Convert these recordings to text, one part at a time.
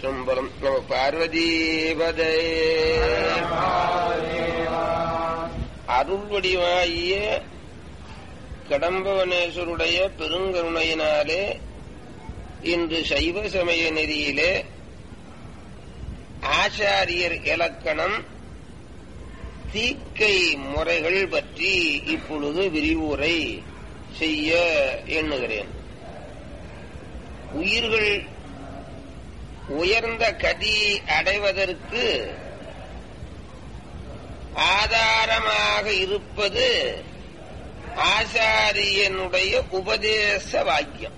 திருச்சிற்றம்பலம் நம பார்வதீபதே அருள் வடிவாகிய கடம்பவனேஸ்வருடைய பெருங்கருணையினாலே இன்று சைவ சமய நெறியிலே ஆச்சாரியர் இலக்கணம் தீக்கை முறைகள் பற்றி இப்பொழுது விரிவுரை செய்ய எண்ணுகிறேன் உயிர்கள் உயர்ந்த கதி அடைவதற்கு ஆதாரமாக இருப்பது ஆசாரியனுடைய உபதேச வாக்கியம்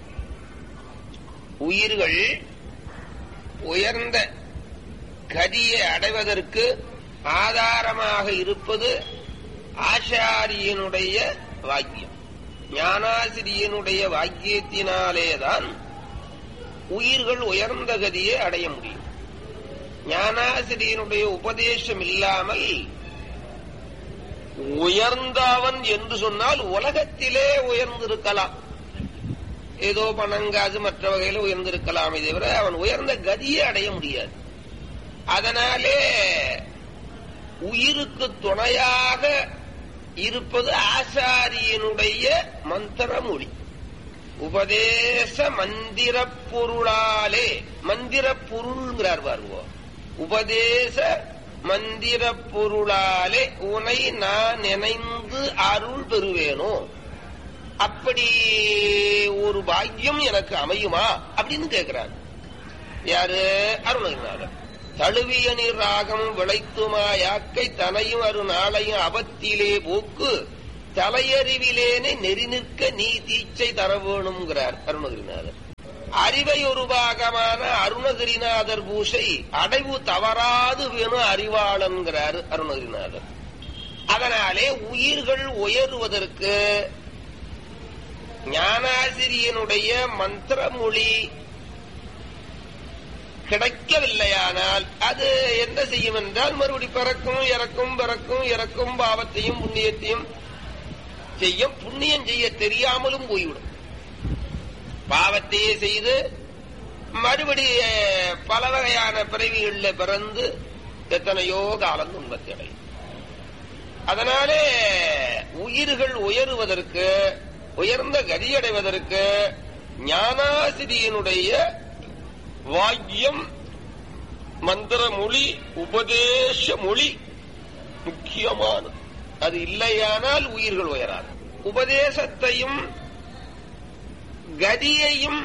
உயிர்கள் உயர்ந்த கதியை அடைவதற்கு ஆதாரமாக இருப்பது ஆச்சாரியனுடைய வாக்கியம் ஞானாசிரியனுடைய வாக்கியத்தினாலேதான் உயிர்கள் உயர்ந்த கதியை அடைய முடியும் ஞானாசிரியனுடைய உபதேசம் இல்லாமல் உயர்ந்தவன் என்று சொன்னால் உலகத்திலே உயர்ந்திருக்கலாம் ஏதோ பணங்காசு மற்ற வகையில உயர்ந்திருக்கலாமே தவிர அவன் உயர்ந்த கதியை அடைய முடியாது அதனாலே உயிருக்கு துணையாக இருப்பது ஆசாரியனுடைய மந்திர மொழி உபதேச மந்திர பொருளாலே மந்திர பொருள்ங்கிறார் பாருங்க உபதேச மந்திர பொருளாலே உனை நான் நினைந்து அருள் பெறுவேனோ அப்படி ஒரு பாக்கியம் எனக்கு அமையுமா அப்படின்னு கேட்கிறார் யாரு அருணகிரிநாதர் தழுவிய நீர் ராகம் விளைத்துமா யாக்கை தனையும் அரு நாளையும் அபத்திலே போக்கு தலையறிவிலேனே நெறி நிற்க நீ தீச்சை தர வேணுங்கிறார் அருணகிரிநாதர் அறிவை ஒரு பாகமான அருணகிரிநாதர் பூசை அடைவு தவறாது வேணும் அறிவாளன்கிறார் அருணகிரிநாதர் அதனாலே உயிர்கள் உயருவதற்கு ஞானாசிரியனுடைய மந்திரமொழி கிடைக்கவில்லையானால் அது என்ன செய்யும் என்றால் மறுபடி பிறக்கும் இறக்கும் பிறக்கும் இறக்கும் பாவத்தையும் புண்ணியத்தையும் செய்யும் புண்ணியம் செய்ய தெரியாமலும் போய்விடும் பாவத்தையே செய்து மறுபடி பல வகையான பிறவிகளில் பிறந்து எத்தனையோ காலம் துன்பத்தை அடையும் அதனாலே உயிர்கள் உயருவதற்கு உயர்ந்த கதியடைவதற்கு ஞானாசிரியனுடைய வாக்கியம் மந்திர மொழி உபதேச மொழி முக்கியமானது அது இல்லையானால் உயிர்கள் உயராது உபதேசத்தையும் கதியையும்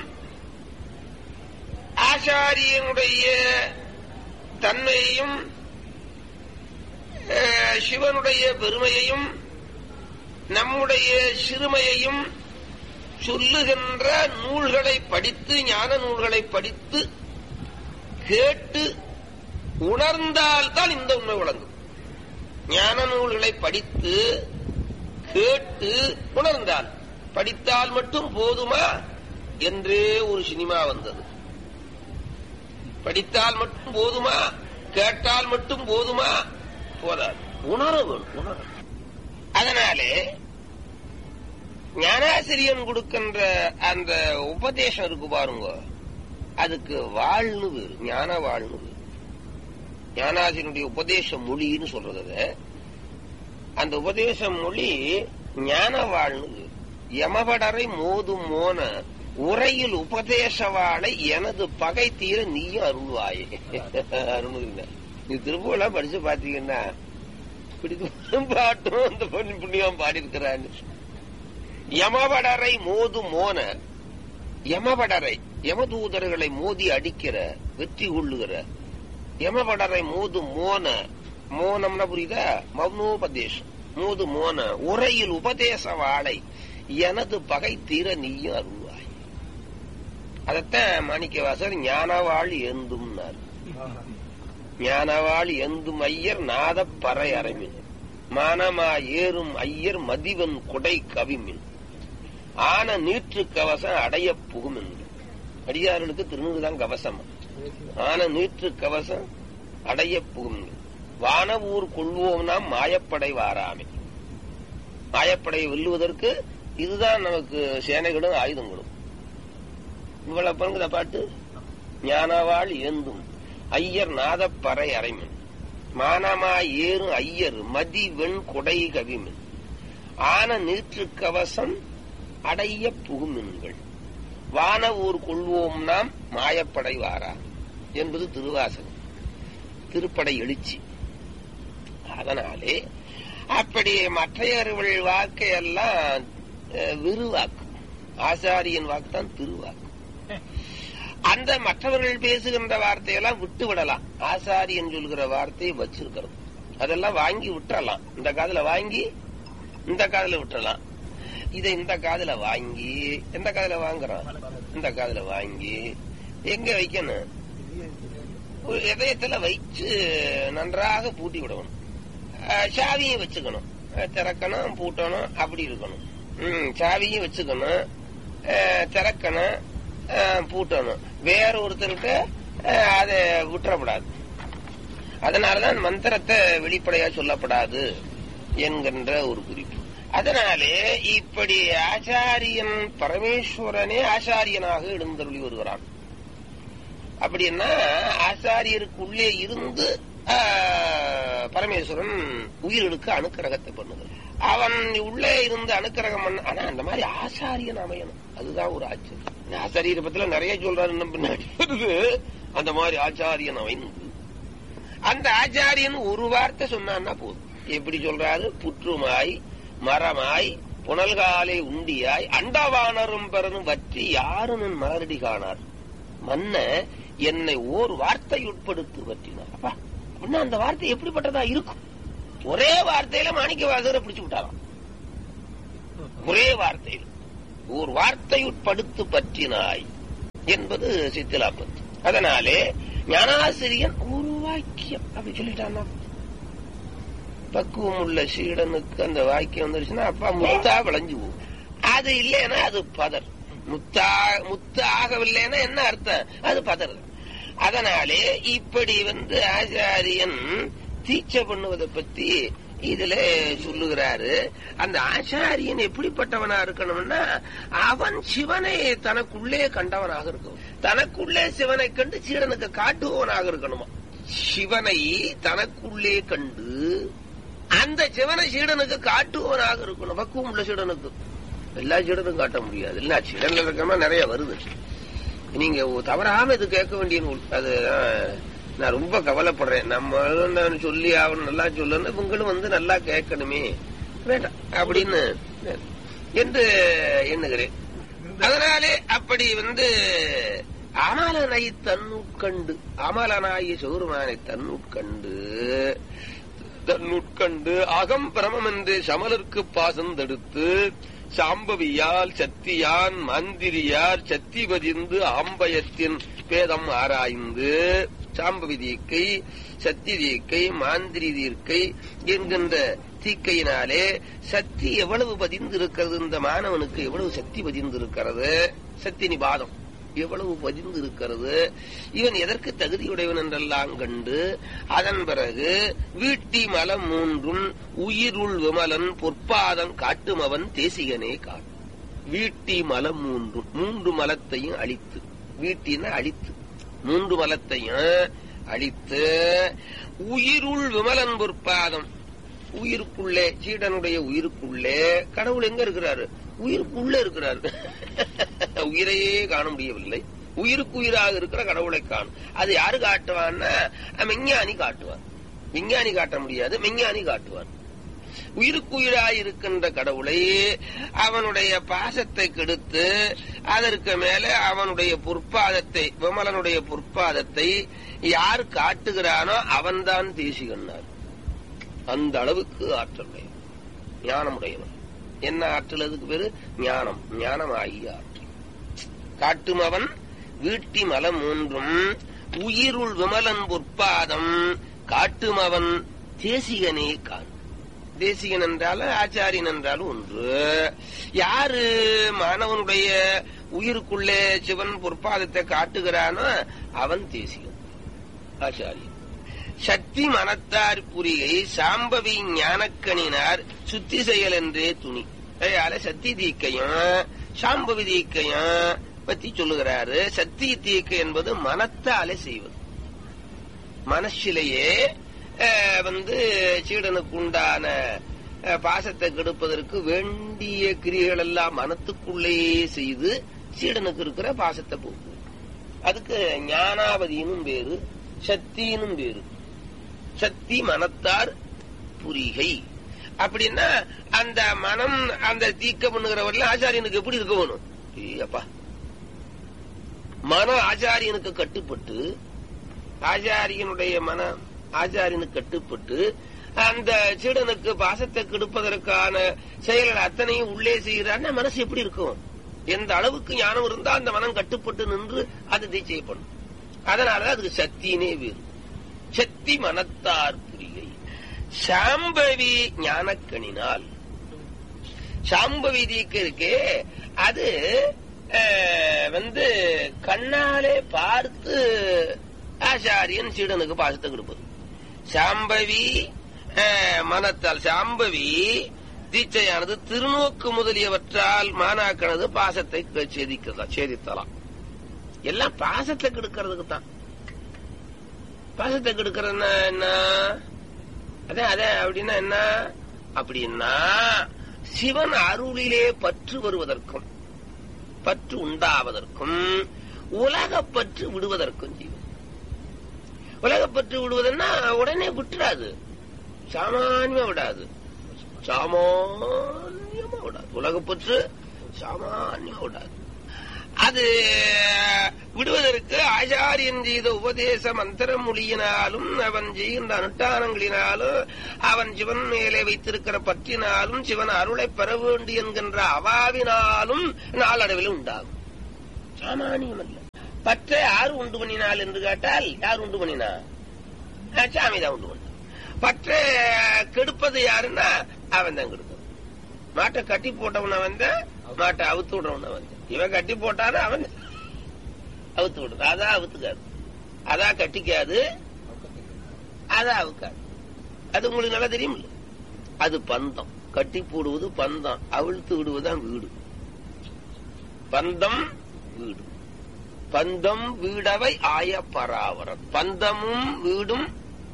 ஆச்சாரியனுடைய தன்மையையும் சிவனுடைய பெருமையையும் நம்முடைய சிறுமையையும் சொல்லுகின்ற நூல்களை படித்து ஞான நூல்களை படித்து கேட்டு உணர்ந்தால்தான் இந்த உண்மை விளங்கும் ஞான நூல்களை படித்து கேட்டு உணர்ந்தால் படித்தால் மட்டும் போதுமா என்றே ஒரு சினிமா வந்தது படித்தால் மட்டும் போதுமா கேட்டால் மட்டும் போதுமா போதாது உணர வேண்டும் உணர அதனாலே ஞானாசிரியன் கொடுக்கின்ற அந்த உபதேசம் இருக்கு பாருங்க அதுக்கு வாழ்னு வேறு ஞான வாழ்னு வேறு ஞானாசிரியனுடைய உபதேச மொழின்னு சொல்றது அந்த உபதேச மொழி ஞான வாழ்னு யமபடரை மோதும் மோன உரையில் உபதேச வாழை எனது பகை தீர நீயும் அருள்வாயே அருணுங்க நீ திருப்பூர்லாம் படிச்சு பாத்தீங்கன்னா பிடிக்கும் பாட்டும் அந்த பொண்ணு புண்ணியம் பாடி இருக்கிறான்னு யமபடரை மோது மோன யமபடரை யமதூதர்களை மோதி அடிக்கிற வெற்றி கொள்ளுகிற யமபடரை மோது மோன மோனம்னா புரியுதா மௌனோபதேசம் மோது மோன உரையில் உபதேச வாழை எனது பகை தீர நீயும் அருள்வாய் அதத்தான் மாணிக்கவாசர் ஞானவாள் ஏந்தும்னார் ஞானவாள் எந்தும் ஐயர் நாத பறை அறைமின் மானமா ஏறும் ஐயர் மதிவன் கொடை கவிமின் ஆன நீற்று கவசம் அடைய புகும் என்று அடியார்களுக்கு திருநூறுதான் கவசம் ஆன நீற்று கவசம் அடைய புகும் வானவூர் கொள்வோம்னா மாயப்படை வாராமே மாயப்படையை வெல்லுவதற்கு இதுதான் நமக்கு சேனைகளும் ஆயுதங்களும் இவ்வளவு பண்ணுங்க பாட்டு ஞானவாள் ஏந்தும் ஐயர் நாதப்பறை அறைமின் மானமா ஏறும் ஐயர் மதி வெண் கொடை கவிமின் ஆன நீற்று கவசம் அடைய புகுமின்கள் வான ஊர் கொள்வோம் நாம் மாயப்படைவாரா என்பது திருவாசகம் திருப்படை எழுச்சி அதனாலே அப்படி மற்றையர்கள் வாக்கையெல்லாம் அஹ், விருவாக்கு ஆசாரியன் வாக்கு தான் திருவாக்கு அந்த மற்றவர்கள் பேசுகின்ற வார்த்தையெல்லாம் விட்டு விடலாம் ஆசாரியன் சொல்கிற வார்த்தையை வச்சிருக்கிறோம் அதெல்லாம் வாங்கி விட்டுறலாம் இந்த காதுல வாங்கி இந்த காதுல விட்டுறலாம் இதை இந்த காதுல வாங்கி எந்த காதுல வாங்குறோம் இந்த காதுல வாங்கி எங்க வைக்கணும் ஒரு இதயத்துல வச்சு நன்றாக பூட்டி விடணும் அஹ், சாவியும் வச்சுக்கணும் அஹ், திறக்கணும் பூட்டணும் அப்படி இருக்கணும் ம், சாவியும் வச்சுக்கணும் அஹ், திறக்கணும் அஹ், பூட்டணும் வேற ஒருத்தருக்கு அஹ், அதை விட்டுறக்கூடாது அதனாலதான் மந்திரத்தை வெளிப்படையா சொல்லப்படாது என்கின்ற ஒரு குறிப்பு அதனாலே இப்படி ஆச்சாரியன் பரமேஸ்வரனே ஆச்சாரியனாக எழுந்தருளி வருகிறான் அப்படின்னா ஆச்சாரியருக்குள்ளே இருந்து ஆ, பரமேஸ்வரன் உயிர்களுக்கு அனுக்கிரகத்தை பண்ணுகிறான் அவன் உள்ளே இருந்து அனுக்கிரகம் பண்ண ஆனா அந்த மாதிரி ஆச்சாரியன் அமையணும் அதுதான் ஒரு ஆச்சரியம் இந்த ஆச்சாரியரை பத்தில நிறைய சொல்றாரு இன்னும் பின்னாடி வருது அந்த மாதிரி ஆச்சாரியன் அமைந்து அந்த ஆச்சாரியன் ஒரு வார்த்தை சொன்னான்னா போதும் எப்படி சொல்றாரு புற்றுமாய் மரமாய் புனல்காலை உண்டியாய் அண்டவானரும் பெறனும் வற்றி யாரும் என் மலரடி காணார் மன்ன என்னை ஓர் வார்த்தை உட்படுத்து பற்றினார் அப்பா அப்படின்னா அந்த வார்த்தை எப்படிப்பட்டதா இருக்கும் ஒரே வார்த்தையில மாணிக்க வாசகரை பிடிச்சு விட்டாராம் ஒரே வார்த்தையில் ஓர் வார்த்தை உட்படுத்து பற்றினாய் என்பது சித்திலாப்பத்து அதனாலே ஞானாசிரியன் ஒரு வாக்கியம் அப்படி சொல்லிட்டான்னா பக்குவம் உள்ள சீடனுக்கு அந்த வாக்கியம் வந்துருச்சுன்னா அப்பா முத்தா விளைஞ்சு போகும் அது இல்லைன்னா அது பதர் முத்தா முத்து ஆகவில்லைன்னா என்ன அர்த்தம் அது பதர் அதனாலே இப்படி வந்து ஆச்சாரியன் தீட்சை பண்ணுவதை பத்தி இதுல சொல்லுகிறாரு அந்த ஆச்சாரியன் எப்படிப்பட்டவனா இருக்கணும்னா அவன் சிவனை தனக்குள்ளே கண்டவனாக இருக்கணும் தனக்குள்ளே சிவனை கண்டு சீடனுக்கு காட்டுபவனாக இருக்கணுமா சிவனை தனக்குள்ளே கண்டு அந்த சிவனை சீடனுக்கு காட்டுபவனாக இருக்கணும் பக்குவம் உள்ள சீடனுக்கு எல்லா சீடனும் காட்ட முடியாது இல்ல சீடன்ல இருக்கமா நிறைய வருது நீங்க தவறாம இது கேட்க வேண்டிய நூல் அது அஹ், நான் ரொம்ப கவலைப்படுறேன் நம்ம நான் சொல்லி அவன் நல்லா சொல்லணும் இவங்களும் வந்து நல்லா கேட்கணுமே வேண்டாம் அப்படின்னு என்று எண்ணுகிறேன் அதனாலே அப்படி வந்து அமலனை தன்னுட்கண்டு அமலனாய சௌருமானை தன்னுட்கண்டு தன்னுட்கண்டு அகம் பிரமம் என்று சமலருக்கு பாசம் தடுத்து சாம்பவியால் சத்தியான் மந்திரியார் சத்தி பதிந்து ஆம்பயத்தின் பேதம் ஆராய்ந்து சாம்பவி தீக்கை சத்தி தீக்கை மாந்திரி தீர்க்கை என்கின்ற தீக்கையினாலே சக்தி எவ்வளவு பதிந்து இருக்கிறது இந்த மாணவனுக்கு எவ்வளவு சக்தி பதிந்து இருக்கிறது சக்தி நிபாதம் எவ்வளவு பதிந்து இருக்கிறது இவன் எதற்கு தகுதியுடையவன் என்றெல்லாம் கண்டு அதன் பிறகு வீட்டி மலம் மூன்றும் உயிருள் விமலன் பொற்பாதம் காட்டும் அவன் தேசிகனே காட் வீட்டி மலம் மூன்றும் மூன்று மலத்தையும் அழித்து வீட்டின அழித்து மூன்று மலத்தையும் அழித்து உயிருள் விமலன் பொற்பாதம் உயிருக்குள்ளே சீடனுடைய உயிருக்குள்ளே கடவுள் எங்க இருக்கிறாரு உயிருக்குள்ள இருக்கிறாரு உயிரையே காண முடியவில்லை உயிருக்கு உயிராக இருக்கிற கடவுளை காணும் அது யாரு காட்டுவான்னா மெஞ்ஞானி காட்டுவான் விஞ்ஞானி காட்ட முடியாது மெஞ்ஞானி காட்டுவான் உயிருக்கு உயிராய் இருக்கின்ற கடவுளை அவனுடைய பாசத்தை கெடுத்து அதற்கு மேல அவனுடைய பொற்பாதத்தை விமலனுடைய பொற்பாதத்தை யார் காட்டுகிறானோ அவன்தான் தேசிகன்னார் அந்த அளவுக்கு ஆற்றல் ஞானமுடையவன் என்ன ஆற்றல் அதுக்கு பேரு ஞானம் ஞானமாகிய ஆற்றல் காட்டும் அவன் வீட்டி மலம் மூன்றும் உயிருள் விமலன் பொற்பாதம் காட்டும் அவன் தேசிகனே கான் தேசிகன் என்றாலும் ஆச்சாரியன் என்றாலும் ஒன்று யாரு மாணவனுடைய உயிருக்குள்ளே சிவன் பொற்பாதத்தை காட்டுகிறானோ அவன் தேசிகன் ஆச்சாரியன் சக்தி மனத்தார் புரிகை சாம்பவி ஞானக்கணினார் சுத்தி செயல் என்றே துணி அதனால சக்தி தீக்கையும் சாம்பவி தீக்கையும் பத்தி சொல்லுகிறாரு சத்திய தீக்கு என்பது மனத்தாலே செய்வது மனசிலேயே அஹ், வந்து சீடனுக்கு உண்டான அஹ், பாசத்தை கெடுப்பதற்கு வேண்டிய கிரியைகள் எல்லாம் மனத்துக்குள்ளேயே செய்து சீடனுக்கு இருக்கிற பாசத்தை போக்கு அதுக்கு ஞானாவதினும் பேரு சக்தினும் பேரு சக்தி மனத்தார் புரிகை அப்படின்னா அந்த மனம் அந்த தீக்க பண்ணுகிறவர்கள் ஆச்சாரியனுக்கு எப்படி இருக்க வேணும் ஏய் அப்பா மன ஆச்சாரியனுக்கு கட்டுப்பட்டு ஆச்சாரியனுடைய மன ஆச்சாரியனுக்கு கட்டுப்பட்டு அந்த சீடனுக்கு பாசத்தை கெடுப்பதற்கான செயல்கள் அத்தனையும் உள்ளே செய்கிறான்னா மனசு எப்படி இருக்கும் எந்த அளவுக்கு ஞானம் இருந்தா அந்த மனம் கட்டுப்பட்டு நின்று அது இதை செய்யப்படும் அதனாலதான் அதுக்கு சக்தினே வேறு சக்தி மனத்தார் புரிகை சாம்பவி ஞானக்கணினால் சாம்பவி தீக்கு இருக்கே அது அஹ், வந்து கண்ணாலே பார்த்து ஆச்சாரியன் சீடனுக்கு பாசத்தை கொடுப்பது சாம்பவி அஹ், மனத்தால் சாம்பவி தீட்சையானது திருநோக்கு முதலியவற்றால் மானாக்கனது பாசத்தை சேதிக்கலாம் சேதித்தலாம் எல்லாம் பாசத்தை கெடுக்கிறதுக்கு தான் பாசத்தை கெடுக்கிறதுன்னா என்ன அதான் அதான் அப்படின்னா என்ன அப்படின்னா சிவன் அருளிலே பற்று வருவதற்கும் பற்று உண்டாவதற்கும் உலகப்பற்று விடுவதற்கும் ஜீவன் உலகப்பற்று விடுவதுன்னா உடனே விட்டுறாது சாமானியமா விடாது சாமானியமா விடாது உலகப்பற்று சாமானியமா விடாது அது விடுவதற்கு ஆச்சாரியன் செய்த உபதேச மந்திர மொழியினாலும் அவன் செய்கின்ற அனுஷ்டானங்களினாலும் அவன் சிவன் மேலே வைத்திருக்கிற பற்றினாலும் சிவன் அருளை பெற வேண்டும் என்கின்ற அவாவினாலும் நாளடைவில் உண்டாகும் சாமானியம் அல்ல பற்றை யார் உண்டு பண்ணினால் என்று கேட்டால் யார் உண்டு பண்ணினா சாமி தான் உண்டு பண்ணான் பற்றை கெடுப்பது யாருன்னா அவன் தான் கெடுப்பது மாட்டை கட்டி போட்டவன வந்த மாட்டை அவுத்து விடுறவன வந்த இவன் கட்டி போட்டானா அவன் அவுத்து விடுறது அதான் அவுத்துக்காது அதான் கட்டிக்காது அதான் அவுக்காது அது உங்களுக்கு நல்லா தெரியுமில்ல அது பந்தம் கட்டி போடுவது பந்தம் அவிழ்த்து விடுவதுதான் வீடு பந்தம் வீடு பந்தம் வீடவை ஆய பராவரன் பந்தமும் வீடும்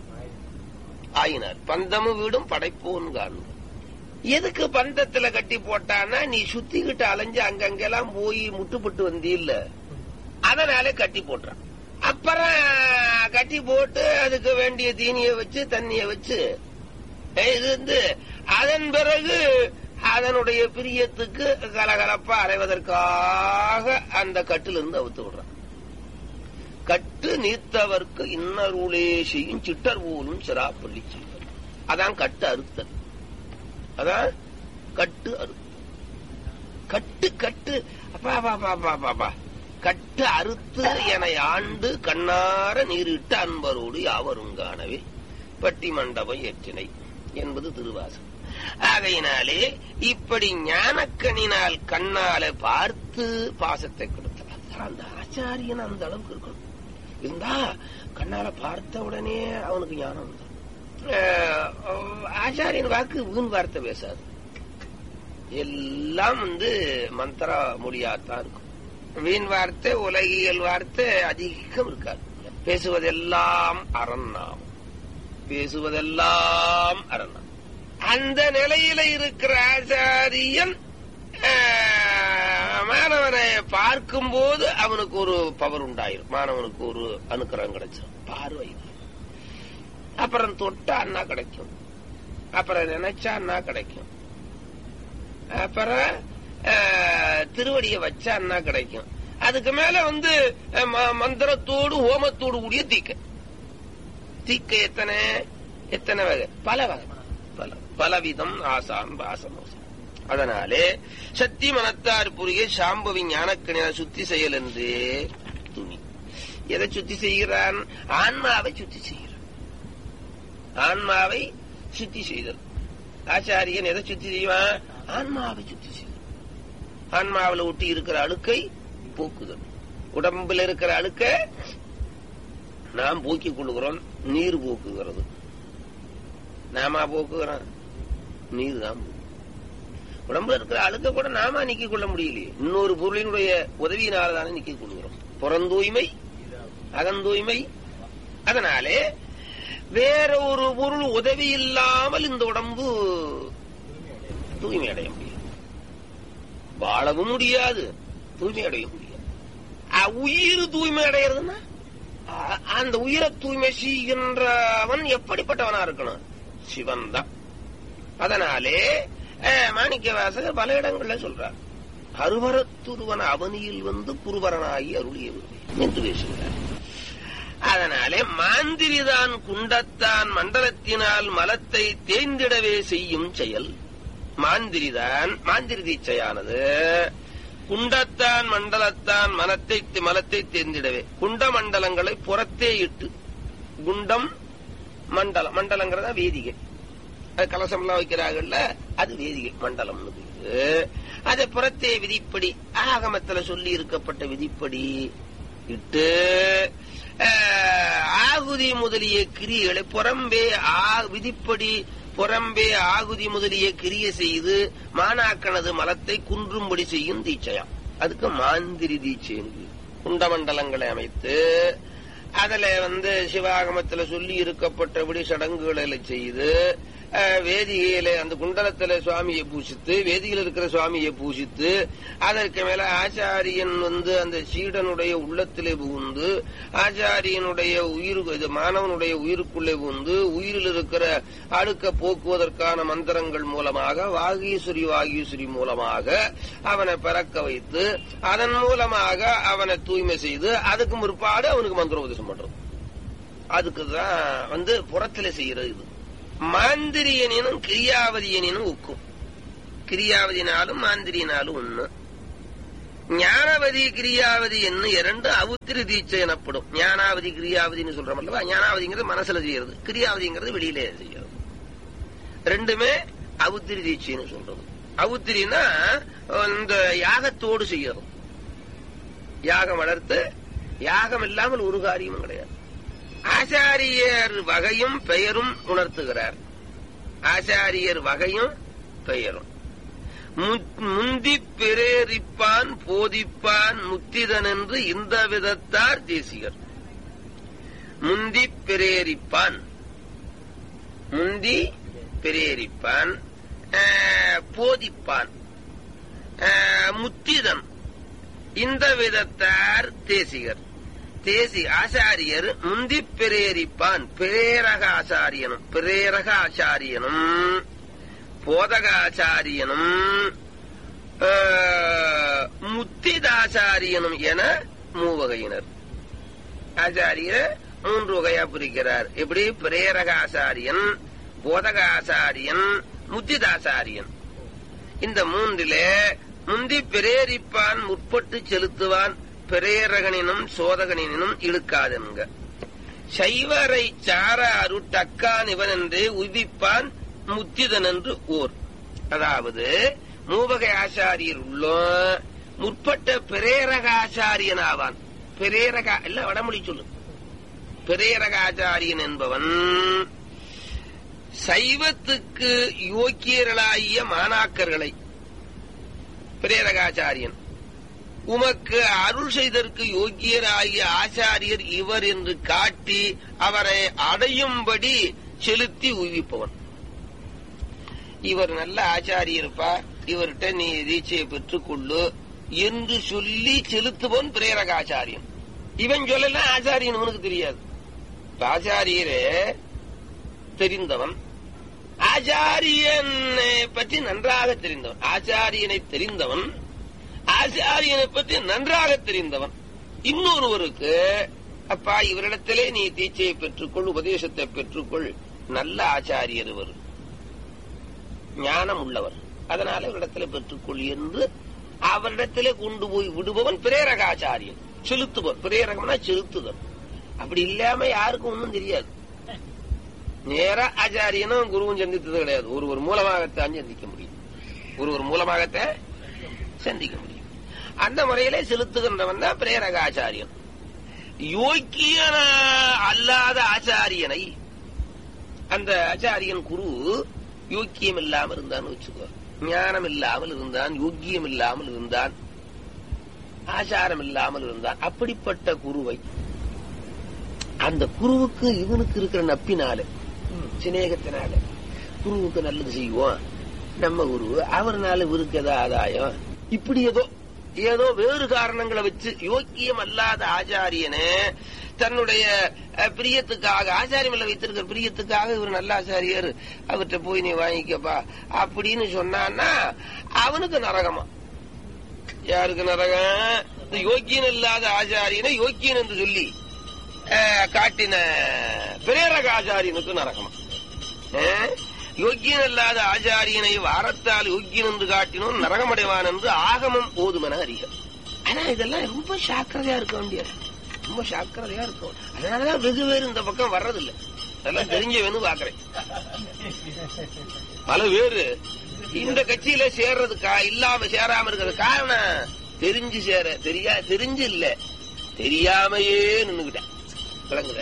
ஆயினார் பந்தமும் வீடும் படைப்போன் காணும் எதுக்கு பந்தத்துல கட்டி போட்டான்னா நீ சுத்திக்கிட்டு அலைஞ்சு அங்கங்கெல்லாம் போய் முட்டுப்பட்டு வந்தீல்ல அதனாலே கட்டி போட்டான் அப்புறம் கட்டி போட்டு அதுக்கு வேண்டிய தீனிய வச்சு தண்ணிய வச்சு இருந்து அதன் பிறகு அதனுடைய பிரியத்துக்கு கலகலப்பா அறைவதற்காக அந்த கட்டிலிருந்து அவுத்து விடுறான் கட்டு நீத்தவர்க்கு இன்னருளே செய்யும் சிட்டர் போலும் சிராப்பள்ளி செய்வார் அதான் கட்டு அறுத்தல் அதான் கட்டு அறுத்தல் கட்டு கட்டு அப்பா பாப்பா பாப்பா பாப்பா கட்டு அறுத்து என ஆண்டு கண்ணார நீரிட்டு அன்பரோடு யாவரும் காணவே பட்டி மண்டபம் ஏற்றினை என்பது திருவாசகம் ஆகையினாலே இப்படி ஞானக்கணினால் கண்ணால பார்த்து பாசத்தை கொடுத்தார் அந்த ஆச்சாரியன் அந்த அளவுக்கு இருக்கணும் இருந்தா கண்ணால பார்த்த உடனே அவனுக்கு ஞானம் வந்துடும் அஹ் ஆச்சாரியன் வாக்கு வீண் வார்த்தை பேசாது எல்லாம் வந்து மந்திர மொழியாத்தான் இருக்கும் வீண் வார்த்தை உலகியல் வார்த்தை அதிகம் இருக்காது பேசுவதெல்லாம் அறநாம் பேசுவதெல்லாம் அறநாம் அந்த நிலையில இருக்கிற ஆச்சாரியன் ஆஹ், மாணவனை பார்க்கும்போது அவனுக்கு ஒரு பவர் உண்டாயிரும் மாணவனுக்கு ஒரு அனுக்கிரகம் கிடைச்சிடும் பார்வை அப்புறம் தொட்டா அண்ணா கிடைக்கும் அப்புறம் நினைச்சா அண்ணா கிடைக்கும் அப்புறம் ஆஹ், திருவடியை வச்சா அண்ணா கிடைக்கும் அதுக்கு மேல வந்து அஹ், ம- மந்திரத்தோடு ஹோமத்தோடு கூடிய தீக்க தீக்க எத்தனை எத்தனை வகை பல வகை பல பலவிதம் ஆசாம் வாசமோசம் அதனாலே சக்தி மனத்தார் புரிய சாம்பவி ஞானக்கணிய சுத்தி செயல் என்று துணி எதை சுத்தி செய்கிறான் ஆன்மாவை சுத்தி செய்கிறான் ஆன்மாவை சுத்தி செய்தல் ஆச்சாரியன் எதை சுத்தி செய்வான் ஆன்மாவை சுத்தி செய்தல் ஆன்மாவில் ஒட்டி இருக்கிற அழுக்கை போக்குதல் உடம்பில் இருக்கிற அழுக்க நாம் போக்கிக் கொள்கிறோம் நீர் போக்குகிறது நாம போக்குகிறோம் நீர் தான் போக்கு. உடம்புல இருக்கிற அழுக்க கூட நாம நீக்கிக் கொள்ள முடியலையே இன்னொரு பொருளினுடைய உதவியினால தானே நீக்கிக் கொள்கிறோம் புறந்தூய்மை அகந்தூய்மை அதனாலே வேற ஒரு பொருள் உதவி இல்லாமல் இந்த உடம்பு தூய்மை அடைய முடியாது வாழவும் முடியாது தூய்மை அடைய முடியாது அ, உயிர் தூய்மை அடைகிறதுன்னா அ- அந்த உயிரை தூய்மை செய்கின்றவன் எப்படிப்பட்டவனா இருக்கணும் சிவன் தான் அதனாலே அஹ், மாணிக்க வாசகர் பல இடங்கள்ல சொல்றார் அருவரத்துருவன அவனியில் வந்து புருவரனாகி அருளியவில்லை என்று பேசுகிறார் அதனாலே மாந்திரிதான் குண்டத்தான் மண்டலத்தினால் மலத்தை தேய்ந்திடவே செய்யும் செயல் மாந்திரிதான் மாந்திரி தீட்சையானது குண்டத்தான் மண்டலத்தான் மனத்தை மலத்தை தேர்ந்திடவே குண்ட மண்டலங்களை புறத்தே இட்டு குண்டம் மண்டலம் மண்டலங்கிறதா வேதிகை அது கலசம் எல்லாம் வைக்கிறாங்கல்ல அது வேதிகை மண்டலம்னு பேரு அதை புறத்தே விதிப்படி ஆகமத்துல சொல்லி இருக்கப்பட்ட விதிப்படி இட்டு அஹ், ஆகுதி முதலிய கிரியைகளை புறம்பே ஆ- விதிப்படி புறம்பே ஆகுதி முதலிய கிரிய செய்து மானாக்கனது மலத்தை குன்றும்படி செய்யும் தீட்சையாம் அதுக்கு மாந்திரி தீட்சைன்னு குண்டமண்டலங்களை அமைத்து அதுல வந்து சிவாகமத்துல சொல்லி இருக்கப்பட்டபடி சடங்குகளை செய்து அஹ், வேதிகையில அந்த குண்டலத்துல சுவாமியை பூசித்து வேதியில் இருக்கிற சுவாமியை பூசித்து அதற்கு மேல ஆச்சாரியன் வந்து அந்த சீடனுடைய உள்ளத்திலே புகுந்து ஆச்சாரியனுடைய உயிர் இது மாணவனுடைய உயிருக்குள்ளே புகுந்து உயிரில் இருக்கிற அழுக்க போக்குவதற்கான மந்திரங்கள் மூலமாக வாகீஸ்வரி வாகீஸ்வரி மூலமாக அவனை பிறக்க வைத்து அதன் மூலமாக அவனை தூய்மை செய்து அதுக்கு முற்பாடு அவனுக்கு மந்திர உபதேசம் பண்றது அதுக்குதான் வந்து புறத்துல செய்யறது இது மாந்திரியனினும் கிரியாவதியனினும் ஒக்கும் கிரியாவதினாலும் மாந்திரியனாலும் ஒண்ணு ஞானவதி கிரியாவதி என்ன இரண்டு அவுத்திரி தீட்சை எனப்படும் ஞானாவதி கிரியாவதின்னு சொல்றோம் அல்லவா ஞானாவதிங்கிறது மனசுல செய்யறது கிரியாவதிங்கிறது வெளியிலே செய்யறது ரெண்டுமே அவுத்திரி தீட்சைன்னு சொல்றது அவுத்திரினா இந்த யாகத்தோடு செய்யறது யாகம் வளர்த்து யாகம் இல்லாமல் ஒரு காரியமும் கிடையாது ஆச்சாரியர் வகையும் பெயரும் உணர்த்துகிறார் ஆச்சாரியர் வகையும் பெயரும் மு- முந்தி பிரேரிப்பான் போதிப்பான் முத்திதன் என்று இந்த விதத்தார் தேசிகர் முந்தி பிரேரிப்பான் முந்தி பிரேரிப்பான் ஆஹ், போதிப்பான் ஆஹ், முத்திதன் இந்த விதத்தார் தேசிகர் தேசி ஆச்சாரியர் முந்தி பிரேரிப்பான் பிரேரக ஆச்சாரியனும் பிரேரக ஆச்சாரியனும் போதகாச்சாரியனும் ஆஹ், முத்திதாச்சாரியனும் என மூவகையினர் ஆச்சாரியர் மூன்று வகையா பிரிக்கிறார் எப்படி பிரேரகாச்சாரியன் போதகாச்சாரியன் முத்திதாச்சாரியன் இந்த மூன்றிலே முந்தி பிரேரிப்பான் முற்பட்டு செலுத்துவான் பிரேரகனினும் சோதகனினும் இழுக்காதென்க சைவரை சார அருட்டக்கான் இவன் என்று உய்விப்பான் முத்திதன் என்று ஓர் அதாவது மூவகை ஆச்சாரியர் உள்ளோம் முற்பட்ட பிரேரக ஆச்சாரியன் ஆவான் பிரேரக இல்ல வடமொழி சொல்லு பிரேரகாச்சாரியன் என்பவன் சைவத்துக்கு யோக்கியர்களாகிய மாணாக்கர்களை பிரேரகாச்சாரியன் உமக்கு அருள் செய்தற்கு யோக்கியராகிய ஆச்சாரியர் இவர் என்று காட்டி அவரை அடையும்படி செலுத்தி உய்விப்பவன் இவர் நல்ல ஆச்சாரியர்ப்பா இவர்கிட்ட நீ தீட்சையை பெற்றுக்கொள்ளு என்று சொல்லி செலுத்துவன் பிரேரகாச்சாரியன் இவன் சொல்லலாம் ஆச்சாரியன் இவனுக்கு தெரியாது இப்ப ஆச்சாரியரே தெரிந்தவன் ஆச்சாரியனை பற்றி நன்றாக தெரிந்தவன் ஆச்சாரியனை தெரிந்தவன் ஆச்சாரியனை பற்றி நன்றாக தெரிந்தவன் இன்னொருவருக்கு அப்பா இவரிடத்திலே நீ தீட்சையை பெற்றுக்கொள் உபதேசத்தை பெற்றுக்கொள் நல்ல ஆச்சாரியர் இவர் ஞானம் உள்ளவர் அதனால இவரிடத்திலே பெற்றுக்கொள் என்று அவரிடத்திலே கொண்டு போய் விடுபவன் பிரேரகாச்சாரியன் செலுத்துவர் பிரேரகம்னா செலுத்துதல் அப்படி இல்லாம யாருக்கும் ஒன்றும் தெரியாது நேரா ஆச்சாரியனும் குருவும் சந்தித்தது கிடையாது ஒருவர் மூலமாகத்தான் சந்திக்க முடியும் ஒருவர் மூலமாகத்தான் சந்திக்க முடியும் அந்த முறையிலே செலுத்துகின்றவன் தான் பிரேரக ஆச்சாரியன் யோக்கியன அல்லாத ஆச்சாரியனை அந்த ஆச்சாரியன் குரு யோக்கியம் இல்லாம இருந்தான்னு வச்சுக்கோ ஞானம் இல்லாமல் இருந்தான் யோக்கியம் இல்லாமல் இருந்தான் ஆச்சாரம் இல்லாமல் இருந்தான் அப்படிப்பட்ட குருவை அந்த குருவுக்கு இவனுக்கு இருக்கிற நப்பினால சிநேகத்தினால குருவுக்கு நல்லது செய்வோம் நம்ம குரு அவர்னால இவருக்கு ஏதோ ஆதாயம் இப்படி ஏதோ ஏதோ வேறு காரணங்களை வச்சு யோக்கியம் அல்லாத ஆச்சாரியனே தன்னுடைய அஹ், பிரியத்துக்காக ஆச்சாரியமில்ல வைத்திருக்கிற பிரியத்துக்காக இவர் நல்ல ஆச்சாரியர் அவர்கிட்ட போய் நீ வாங்கிக்கப்பா அப்படின்னு சொன்னான்னா அவனுக்கு நரகமா யாருக்கு நரகம் இந்த யோக்கியன் இல்லாத ஆச்சாரியனை யோக்கியன் என்று சொல்லி அஹ், காட்டின பிரேரக ஆச்சாரியனுக்கு நரகமா அஹ், யோக்கியன் இல்லாத ஆச்சாரியனை வாரத்தால் யோக்கியன் என்று காட்டினோம் நரகமடைவான் என்று ஆகமம் ஓதுமென அறிக ஆனா இதெல்லாம் ரொம்ப ஜாக்கிரதையா இருக்க வேண்டியது ரொம்ப ஜாக்கிரதையா இருக்கும் அதனாலதான் வெகு பேர் இந்த பக்கம் வர்றதில்லை அதெல்லாம் தெரிஞ்சவனு பாக்குறேன் பல பேரு இந்த கட்சியில சேர்றதுக்கா இல்லாம சேராம இருக்கிறது காரணம் தெரிஞ்சு சேர தெரியா தெரிஞ்சு இல்ல தெரியாமையே நின்னுகிட்டேன் விளங்குத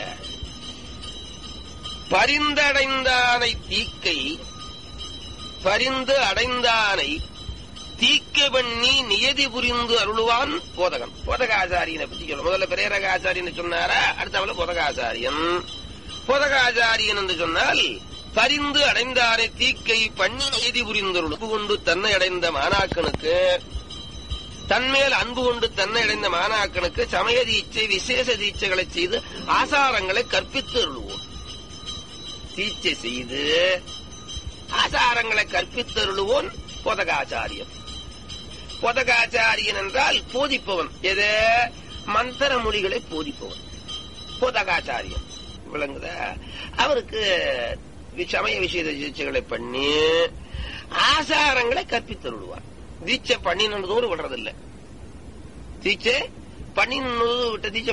பரிந்தடைந்தானை தீக்கை பரிந்து அடைந்தானை தீக்க பண்ணி நியதி புரிந்து அருளுவான் போதகன் போதகாச்சாரியனை பத்தி சொல்ல முதல்ல பிரேரகாச்சாரியனை சொன்னாரா அடுத்தவள போதகாச்சாரியன் போதகாச்சாரியன் என்று சொன்னால் பரிந்து அடைந்தாரை தீக்கை பண்ணி நியதி புரிந்தருள் அன்பு கொண்டு தன்னை அடைந்த மாணாக்கனுக்கு தன்மேல் அன்பு கொண்டு தன்னை அடைந்த மாணாக்கனுக்கு சமய தீட்சை விசேஷ தீட்சைகளை செய்து ஆசாரங்களை கற்பித்து அருள்வோம் தீட்சை செய்து ஆசாரங்களை கற்பித்தருளுவோன் பொதகாச்சாரியன் பொதகாச்சாரியன் என்றால் போதிப்பவன் எது மந்திர மொழிகளை போதிப்பவன் பொதகாச்சாரியன் விளங்குதா அவருக்கு சமய விஷய தீட்சைகளை பண்ணி ஆசாரங்களை கற்பித்தருள்வார் தீட்சை பண்ணினதோடு விடுறதில்லை தீட்சை பண்ணினது விட்ட தீட்சை